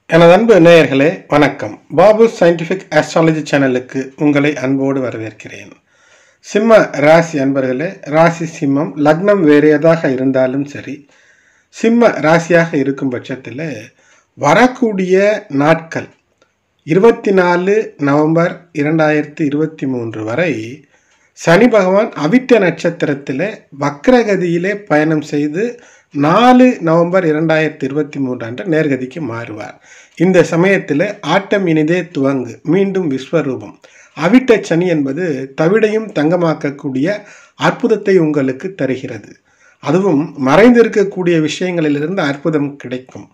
எனது அன்பு நேயர்களே வணக்கம் பாபு சயின்டிஃபிக் ஆஸ்ட்ராலஜி சேனலுக்கு உங்களை அன்போடு வரவேற்கிறேன் சிம்ம ராசி அன்பர்களே ராசி சிம்மம் லக்னம் வேறு எதாக இருந்தாலும் சரி சிம்ம ராசியாக இருக்கும் பட்சத்தில் வரக்கூடிய நாட்கள் இருபத்தி நாலு நவம்பர் இரண்டாயிரத்தி இருபத்தி மூன்று வரை சனி பகவான் அவிட்ட நட்சத்திரத்தில் வக்ரகதியிலே பயணம் செய்து நாலு நவம்பர் இரண்டாயிரத்தி இருபத்தி மூன்று அன்று நேர்கதிக்கு மாறுவார் இந்த சமயத்தில் ஆட்டம் இனிதே துவங்கு மீண்டும் விஸ்வரூபம் அவிட்ட சனி என்பது தவிடையும் தங்கமாக்கக்கூடிய அற்புதத்தை உங்களுக்கு தருகிறது அதுவும் மறைந்திருக்கக்கூடிய விஷயங்களிலிருந்து அற்புதம் கிடைக்கும்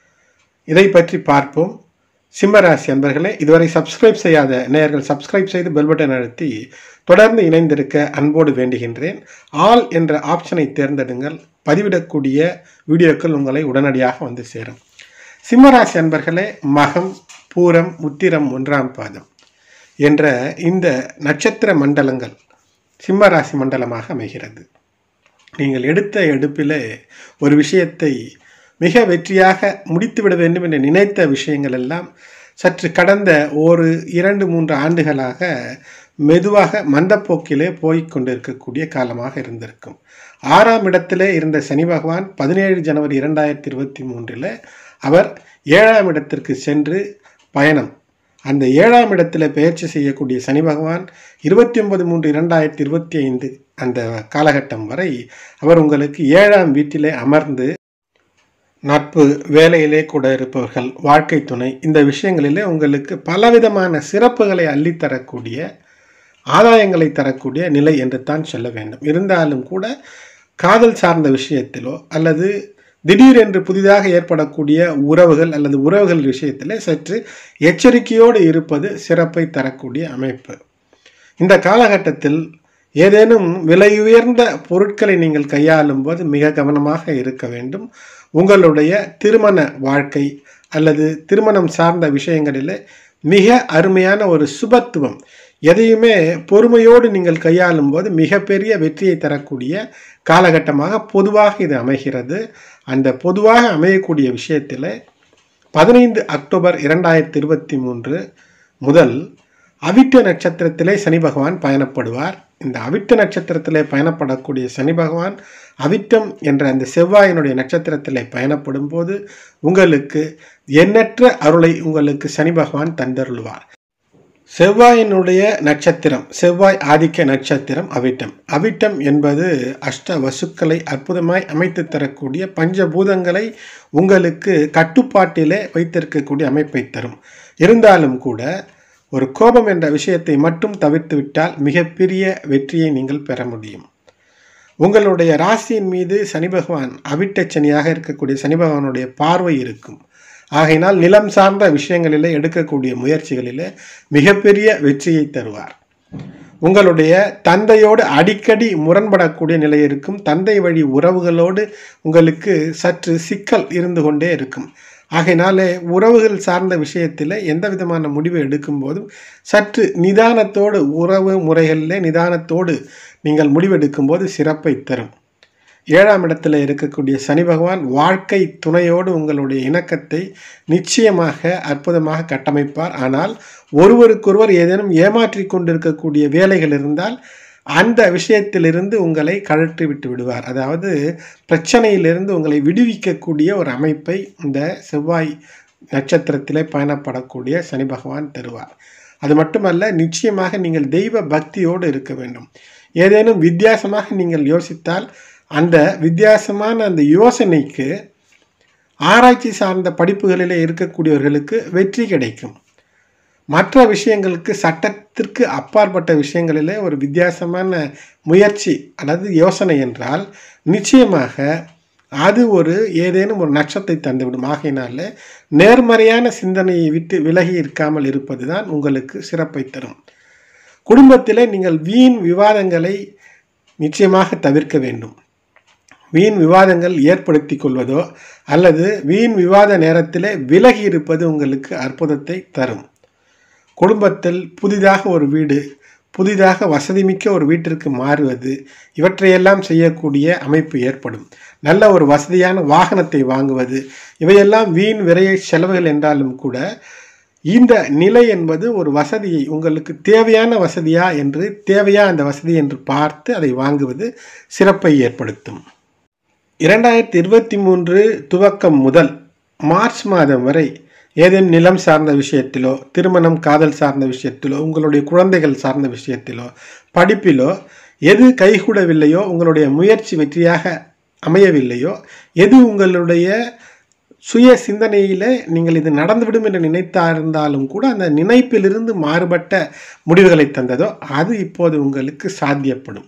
இதை பற்றி பார்ப்போம் சிம்மராசி அன்பர்களே இதுவரை சப்ஸ்கிரைப் செய்யாத நேயர்கள் சப்ஸ்கிரைப் செய்து பெல் பட்டன் அழுத்தி தொடர்ந்து இணைந்திருக்க அன்போடு வேண்டுகின்றேன் ஆல் என்ற ஆப்ஷனை தேர்ந்தெடுங்கள் பதிவிடக்கூடிய வீடியோக்கள் உங்களை உடனடியாக வந்து சேரும் சிம்மராசி அன்பர்களே மகம் பூரம் உத்திரம் ஒன்றாம் பாதம் என்ற இந்த நட்சத்திர மண்டலங்கள் சிம்மராசி மண்டலமாக அமைகிறது நீங்கள் எடுத்த எடுப்பிலே ஒரு விஷயத்தை மிக வெற்றியாக முடித்துவிட வேண்டும் என்று நினைத்த விஷயங்கள் எல்லாம் சற்று கடந்த ஒரு இரண்டு மூன்று ஆண்டுகளாக மெதுவாக மந்தப்போக்கிலே போய்க் கொண்டிருக்கக்கூடிய காலமாக இருந்திருக்கும் ஆறாம் இடத்திலே இருந்த சனி பகவான் பதினேழு ஜனவரி இரண்டாயிரத்தி இருபத்தி மூன்றில் அவர் ஏழாம் இடத்திற்கு சென்று பயணம் அந்த ஏழாம் இடத்துல பயிற்சி செய்யக்கூடிய சனி பகவான் இருபத்தி ஒன்பது மூன்று இரண்டாயிரத்தி இருபத்தி ஐந்து அந்த காலகட்டம் வரை அவர் உங்களுக்கு ஏழாம் வீட்டிலே அமர்ந்து நட்பு வேலையிலே கூட இருப்பவர்கள் வாழ்க்கை துணை இந்த விஷயங்களிலே உங்களுக்கு பலவிதமான சிறப்புகளை அள்ளித்தரக்கூடிய ஆதாயங்களை தரக்கூடிய நிலை என்று தான் சொல்ல வேண்டும் இருந்தாலும் கூட காதல் சார்ந்த விஷயத்திலோ அல்லது திடீரென்று புதிதாக ஏற்படக்கூடிய உறவுகள் அல்லது உறவுகள் விஷயத்தில் சற்று எச்சரிக்கையோடு இருப்பது சிறப்பை தரக்கூடிய அமைப்பு இந்த காலகட்டத்தில் ஏதேனும் விலை உயர்ந்த பொருட்களை நீங்கள் கையாளும் போது மிக கவனமாக இருக்க வேண்டும் உங்களுடைய திருமண வாழ்க்கை அல்லது திருமணம் சார்ந்த விஷயங்களில் மிக அருமையான ஒரு சுபத்துவம் எதையுமே பொறுமையோடு நீங்கள் கையாளும் போது மிகப்பெரிய வெற்றியை தரக்கூடிய காலகட்டமாக பொதுவாக இது அமைகிறது அந்த பொதுவாக அமையக்கூடிய விஷயத்தில் பதினைந்து அக்டோபர் இரண்டாயிரத்தி இருபத்தி மூன்று முதல் அவிட்ட நட்சத்திரத்திலே சனி பகவான் பயணப்படுவார் இந்த அவிட்ட நட்சத்திரத்திலே பயணப்படக்கூடிய சனி பகவான் அவிட்டம் என்ற அந்த செவ்வாயினுடைய நட்சத்திரத்திலே பயணப்படும் போது உங்களுக்கு எண்ணற்ற அருளை உங்களுக்கு சனி பகவான் தந்தருள்வார் செவ்வாயினுடைய நட்சத்திரம் செவ்வாய் ஆதிக்க நட்சத்திரம் அவிட்டம் அவிட்டம் என்பது அஷ்ட வசுக்களை அற்புதமாய் அமைத்து தரக்கூடிய பஞ்சபூதங்களை உங்களுக்கு கட்டுப்பாட்டிலே வைத்திருக்கக்கூடிய அமைப்பை தரும் இருந்தாலும் கூட ஒரு கோபம் என்ற விஷயத்தை மட்டும் தவிர்த்து விட்டால் மிகப்பெரிய வெற்றியை நீங்கள் பெற முடியும் உங்களுடைய ராசியின் மீது சனி பகவான் அவிட்ட சனியாக இருக்கக்கூடிய சனி பகவானுடைய பார்வை இருக்கும் ஆகையினால் நிலம் சார்ந்த விஷயங்களில் எடுக்கக்கூடிய முயற்சிகளில் மிகப்பெரிய வெற்றியை தருவார் உங்களுடைய தந்தையோடு அடிக்கடி முரண்படக்கூடிய நிலை இருக்கும் தந்தை வழி உறவுகளோடு உங்களுக்கு சற்று சிக்கல் இருந்து கொண்டே இருக்கும் ஆகையினாலே உறவுகள் சார்ந்த விஷயத்தில் எந்த விதமான முடிவு எடுக்கும் போதும் சற்று நிதானத்தோடு உறவு முறைகளில் நிதானத்தோடு நீங்கள் முடிவெடுக்கும் போது சிறப்பை தரும் ஏழாம் இடத்துல இருக்கக்கூடிய சனி பகவான் வாழ்க்கை துணையோடு உங்களுடைய இணக்கத்தை நிச்சயமாக அற்புதமாக கட்டமைப்பார் ஆனால் ஒருவருக்கொருவர் ஏதேனும் ஏமாற்றி கொண்டிருக்கக்கூடிய வேலைகள் இருந்தால் அந்த விஷயத்திலிருந்து உங்களை கழற்றி விட்டு விடுவார் அதாவது பிரச்சனையிலிருந்து உங்களை விடுவிக்கக்கூடிய ஒரு அமைப்பை இந்த செவ்வாய் நட்சத்திரத்திலே பயணப்படக்கூடிய சனி பகவான் தருவார் அது மட்டுமல்ல நிச்சயமாக நீங்கள் தெய்வ பக்தியோடு இருக்க வேண்டும் ஏதேனும் வித்தியாசமாக நீங்கள் யோசித்தால் அந்த வித்தியாசமான அந்த யோசனைக்கு ஆராய்ச்சி சார்ந்த படிப்புகளிலே இருக்கக்கூடியவர்களுக்கு வெற்றி கிடைக்கும் மற்ற விஷயங்களுக்கு சட்டத்திற்கு அப்பாற்பட்ட விஷயங்களிலே ஒரு வித்தியாசமான முயற்சி அல்லது யோசனை என்றால் நிச்சயமாக அது ஒரு ஏதேனும் ஒரு நட்சத்தை தந்துவிடும் ஆகையினால நேர்மறையான சிந்தனையை விட்டு விலகி இருக்காமல் இருப்பது தான் உங்களுக்கு சிறப்பை தரும் குடும்பத்தில் நீங்கள் வீண் விவாதங்களை நிச்சயமாக தவிர்க்க வேண்டும் வீண் விவாதங்கள் ஏற்படுத்தி கொள்வதோ அல்லது வீண் விவாத நேரத்தில் விலகி இருப்பது உங்களுக்கு அற்புதத்தை தரும் குடும்பத்தில் புதிதாக ஒரு வீடு புதிதாக வசதிமிக்க ஒரு வீட்டிற்கு மாறுவது இவற்றையெல்லாம் செய்யக்கூடிய அமைப்பு ஏற்படும் நல்ல ஒரு வசதியான வாகனத்தை வாங்குவது இவையெல்லாம் வீண் விரைய செலவுகள் என்றாலும் கூட இந்த நிலை என்பது ஒரு வசதியை உங்களுக்கு தேவையான வசதியா என்று தேவையா அந்த வசதி என்று பார்த்து அதை வாங்குவது சிறப்பை ஏற்படுத்தும் இரண்டாயிரத்தி இருபத்தி மூன்று துவக்கம் முதல் மார்ச் மாதம் வரை ஏதேனும் நிலம் சார்ந்த விஷயத்திலோ திருமணம் காதல் சார்ந்த விஷயத்திலோ உங்களுடைய குழந்தைகள் சார்ந்த விஷயத்திலோ படிப்பிலோ எது கைகூடவில்லையோ உங்களுடைய முயற்சி வெற்றியாக அமையவில்லையோ எது உங்களுடைய சுய சிந்தனையில் நீங்கள் இது நடந்துவிடும் என்று நினைத்தாயிருந்தாலும் கூட அந்த நினைப்பிலிருந்து மாறுபட்ட முடிவுகளை தந்ததோ அது இப்போது உங்களுக்கு சாத்தியப்படும்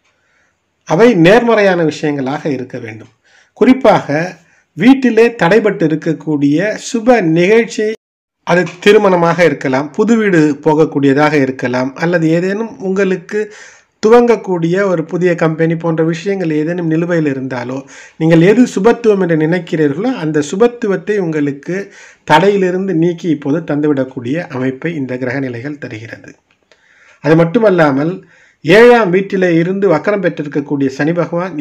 அவை நேர்மறையான விஷயங்களாக இருக்க வேண்டும் குறிப்பாக வீட்டிலே தடைபட்டு இருக்கக்கூடிய சுப நிகழ்ச்சி அது திருமணமாக இருக்கலாம் புது வீடு போகக்கூடியதாக இருக்கலாம் அல்லது ஏதேனும் உங்களுக்கு துவங்கக்கூடிய ஒரு புதிய கம்பெனி போன்ற விஷயங்கள் ஏதேனும் நிலுவையில் இருந்தாலோ நீங்கள் எது சுபத்துவம் என்று நினைக்கிறீர்களோ அந்த சுபத்துவத்தை உங்களுக்கு தடையிலிருந்து நீக்கி இப்போது தந்துவிடக்கூடிய அமைப்பை இந்த கிரகநிலைகள் தருகிறது அது மட்டுமல்லாமல் ஏழாம் வீட்டிலே இருந்து வக்கரம் பெற்றிருக்கக்கூடிய சனி பகவான்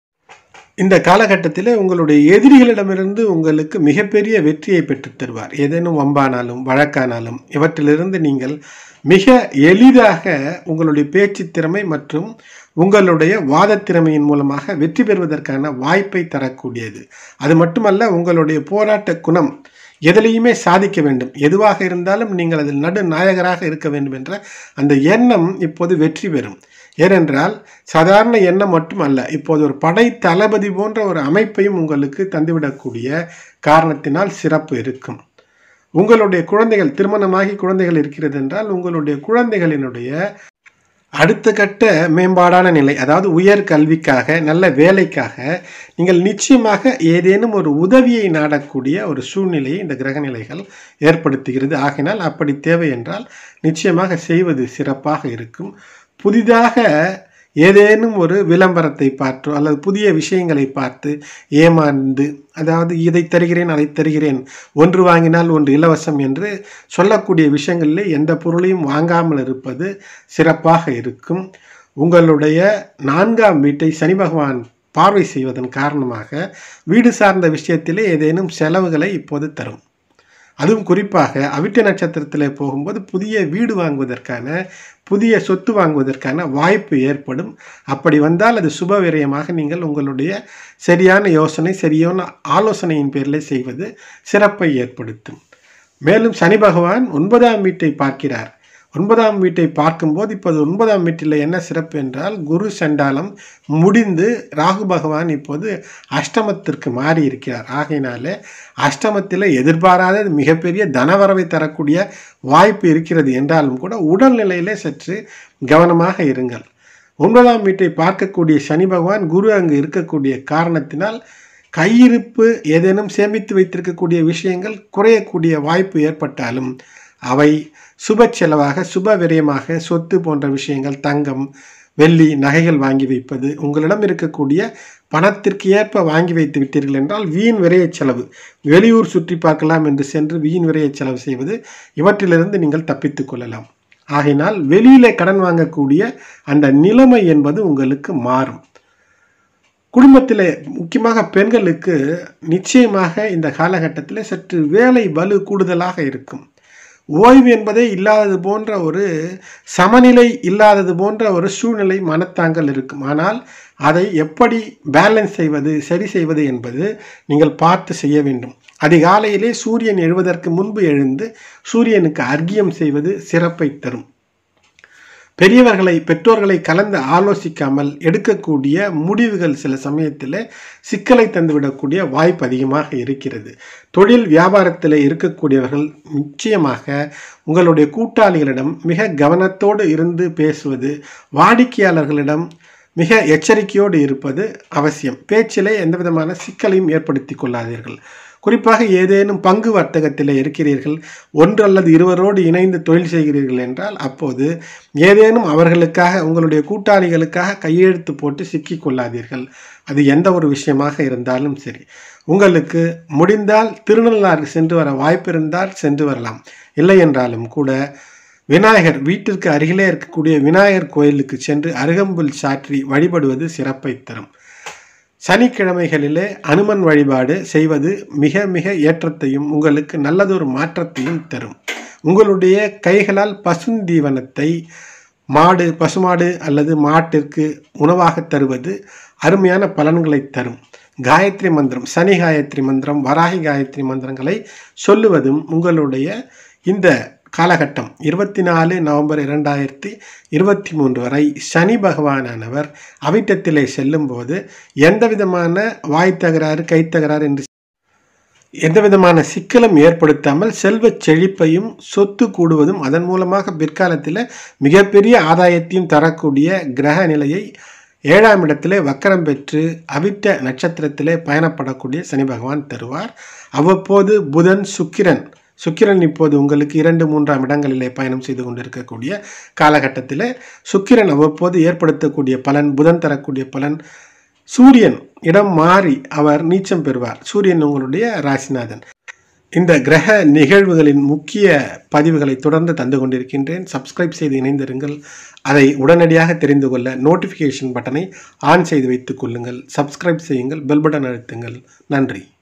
இந்த காலகட்டத்தில் உங்களுடைய எதிரிகளிடமிருந்து உங்களுக்கு மிகப்பெரிய வெற்றியை பெற்றுத் தருவார் ஏதேனும் வம்பானாலும் வழக்கானாலும் இவற்றிலிருந்து நீங்கள் மிக எளிதாக உங்களுடைய பேச்சு திறமை மற்றும் உங்களுடைய வாதத் திறமையின் மூலமாக வெற்றி பெறுவதற்கான வாய்ப்பை தரக்கூடியது அது மட்டுமல்ல உங்களுடைய போராட்ட குணம் எதிலையுமே சாதிக்க வேண்டும் எதுவாக இருந்தாலும் நீங்கள் அதில் நடு நாயகராக இருக்க வேண்டும் என்ற அந்த எண்ணம் இப்போது வெற்றி பெறும் ஏனென்றால் சாதாரண எண்ணம் மட்டுமல்ல இப்போது ஒரு படை தளபதி போன்ற ஒரு அமைப்பையும் உங்களுக்கு தந்துவிடக்கூடிய காரணத்தினால் சிறப்பு இருக்கும் உங்களுடைய குழந்தைகள் திருமணமாகி குழந்தைகள் இருக்கிறது என்றால் உங்களுடைய குழந்தைகளினுடைய அடுத்த கட்ட மேம்பாடான நிலை அதாவது உயர் கல்விக்காக நல்ல வேலைக்காக நீங்கள் நிச்சயமாக ஏதேனும் ஒரு உதவியை நாடக்கூடிய ஒரு சூழ்நிலையை இந்த கிரகநிலைகள் ஏற்படுத்துகிறது ஆகினால் அப்படி தேவை என்றால் நிச்சயமாக செய்வது சிறப்பாக இருக்கும் புதிதாக ஏதேனும் ஒரு விளம்பரத்தை பார்த்தோ அல்லது புதிய விஷயங்களை பார்த்து ஏமாந்து அதாவது இதை தருகிறேன் அதை தருகிறேன் ஒன்று வாங்கினால் ஒன்று இலவசம் என்று சொல்லக்கூடிய விஷயங்களில் எந்த பொருளையும் வாங்காமல் இருப்பது சிறப்பாக இருக்கும் உங்களுடைய நான்காம் வீட்டை சனி பகவான் பார்வை செய்வதன் காரணமாக வீடு சார்ந்த விஷயத்திலே ஏதேனும் செலவுகளை இப்போது தரும் அதுவும் குறிப்பாக அவிட்ட நட்சத்திரத்தில் போகும்போது புதிய வீடு வாங்குவதற்கான புதிய சொத்து வாங்குவதற்கான வாய்ப்பு ஏற்படும் அப்படி வந்தால் அது சுப விரயமாக நீங்கள் உங்களுடைய சரியான யோசனை சரியான ஆலோசனையின் பேரில் செய்வது சிறப்பை ஏற்படுத்தும் மேலும் சனி பகவான் ஒன்பதாம் வீட்டை பார்க்கிறார் ஒன்பதாம் வீட்டை பார்க்கும்போது இப்போது ஒன்பதாம் வீட்டில் என்ன சிறப்பு என்றால் குரு சண்டாலம் முடிந்து ராகு பகவான் இப்போது அஷ்டமத்திற்கு மாறி இருக்கிறார் ஆகையினாலே அஷ்டமத்தில் எதிர்பாராத மிகப்பெரிய தனவரவை தரக்கூடிய வாய்ப்பு இருக்கிறது என்றாலும் கூட உடல்நிலையிலே சற்று கவனமாக இருங்கள் ஒன்பதாம் வீட்டை பார்க்கக்கூடிய சனி பகவான் குரு அங்கு இருக்கக்கூடிய காரணத்தினால் கையிருப்பு ஏதேனும் சேமித்து வைத்திருக்கக்கூடிய விஷயங்கள் குறையக்கூடிய வாய்ப்பு ஏற்பட்டாலும் அவை சுப செலவாக சுப விரயமாக சொத்து போன்ற விஷயங்கள் தங்கம் வெள்ளி நகைகள் வாங்கி வைப்பது உங்களிடம் இருக்கக்கூடிய பணத்திற்கு ஏற்ப வாங்கி வைத்து விட்டீர்கள் என்றால் வீண் விரைய செலவு வெளியூர் சுற்றி பார்க்கலாம் என்று சென்று வீண் விரைய செலவு செய்வது இவற்றிலிருந்து நீங்கள் தப்பித்துக் கொள்ளலாம் ஆகையினால் வெளியிலே கடன் வாங்கக்கூடிய அந்த நிலைமை என்பது உங்களுக்கு மாறும் குடும்பத்தில் முக்கியமாக பெண்களுக்கு நிச்சயமாக இந்த காலகட்டத்தில் சற்று வேலை வலு கூடுதலாக இருக்கும் ஓய்வு என்பதே இல்லாதது போன்ற ஒரு சமநிலை இல்லாதது போன்ற ஒரு சூழ்நிலை மனத்தாங்கல் இருக்கும் ஆனால் அதை எப்படி பேலன்ஸ் செய்வது சரி செய்வது என்பது நீங்கள் பார்த்து செய்ய வேண்டும் அதிகாலையிலே சூரியன் எழுவதற்கு முன்பு எழுந்து சூரியனுக்கு அர்க்கியம் செய்வது சிறப்பை தரும் பெரியவர்களை பெற்றோர்களை கலந்து ஆலோசிக்காமல் எடுக்கக்கூடிய முடிவுகள் சில சமயத்தில் சிக்கலை தந்துவிடக்கூடிய வாய்ப்பு அதிகமாக இருக்கிறது தொழில் வியாபாரத்தில் இருக்கக்கூடியவர்கள் நிச்சயமாக உங்களுடைய கூட்டாளிகளிடம் மிக கவனத்தோடு இருந்து பேசுவது வாடிக்கையாளர்களிடம் மிக எச்சரிக்கையோடு இருப்பது அவசியம் பேச்சிலே எந்த விதமான சிக்கலையும் ஏற்படுத்தி கொள்ளாதீர்கள் குறிப்பாக ஏதேனும் பங்கு வர்த்தகத்தில் இருக்கிறீர்கள் ஒன்று அல்லது இருவரோடு இணைந்து தொழில் செய்கிறீர்கள் என்றால் அப்போது ஏதேனும் அவர்களுக்காக உங்களுடைய கூட்டாளிகளுக்காக கையெழுத்து போட்டு சிக்கிக் கொள்ளாதீர்கள் அது எந்த ஒரு விஷயமாக இருந்தாலும் சரி உங்களுக்கு முடிந்தால் திருநள்ளாறு சென்று வர வாய்ப்பு இருந்தால் சென்று வரலாம் இல்லை என்றாலும் கூட விநாயகர் வீட்டிற்கு அருகிலே இருக்கக்கூடிய விநாயகர் கோயிலுக்கு சென்று அருகம்புல் சாற்றி வழிபடுவது சிறப்பை தரும் சனிக்கிழமைகளிலே அனுமன் வழிபாடு செய்வது மிக மிக ஏற்றத்தையும் உங்களுக்கு நல்லதொரு மாற்றத்தையும் தரும் உங்களுடைய கைகளால் பசுந்தீவனத்தை மாடு பசுமாடு அல்லது மாட்டிற்கு உணவாக தருவது அருமையான பலன்களை தரும் காயத்ரி மந்திரம் சனி காயத்ரி மந்திரம் வராகி காயத்ரி மந்திரங்களை சொல்லுவதும் உங்களுடைய இந்த காலகட்டம் இருபத்தி நாலு நவம்பர் இரண்டாயிரத்தி இருபத்தி மூன்று வரை சனி பகவானானவர் அவிட்டத்திலே செல்லும்போது எந்த விதமான வாய் தகராறு கைத்தகராறு என்று எந்த விதமான சிக்கலும் ஏற்படுத்தாமல் செல்வச் செழிப்பையும் சொத்து கூடுவதும் அதன் மூலமாக பிற்காலத்தில் மிகப்பெரிய ஆதாயத்தையும் தரக்கூடிய கிரக நிலையை ஏழாம் இடத்திலே வக்கரம் பெற்று அவிட்ட நட்சத்திரத்திலே பயணப்படக்கூடிய சனி பகவான் தருவார் அவ்வப்போது புதன் சுக்கிரன் சுக்கிரன் இப்போது உங்களுக்கு இரண்டு மூன்றாம் இடங்களிலே பயணம் செய்து கொண்டிருக்கக்கூடிய காலகட்டத்தில் சுக்கிரன் அவ்வப்போது ஏற்படுத்தக்கூடிய பலன் புதன் தரக்கூடிய பலன் சூரியன் இடம் மாறி அவர் நீச்சம் பெறுவார் சூரியன் உங்களுடைய ராசிநாதன் இந்த கிரக நிகழ்வுகளின் முக்கிய பதிவுகளை தொடர்ந்து தந்து கொண்டிருக்கின்றேன் சப்ஸ்கிரைப் செய்து இணைந்திருங்கள் அதை உடனடியாக தெரிந்து கொள்ள நோட்டிஃபிகேஷன் பட்டனை ஆன் செய்து வைத்துக் கொள்ளுங்கள் சப்ஸ்கிரைப் செய்யுங்கள் பெல் பட்டன் அழுத்துங்கள் நன்றி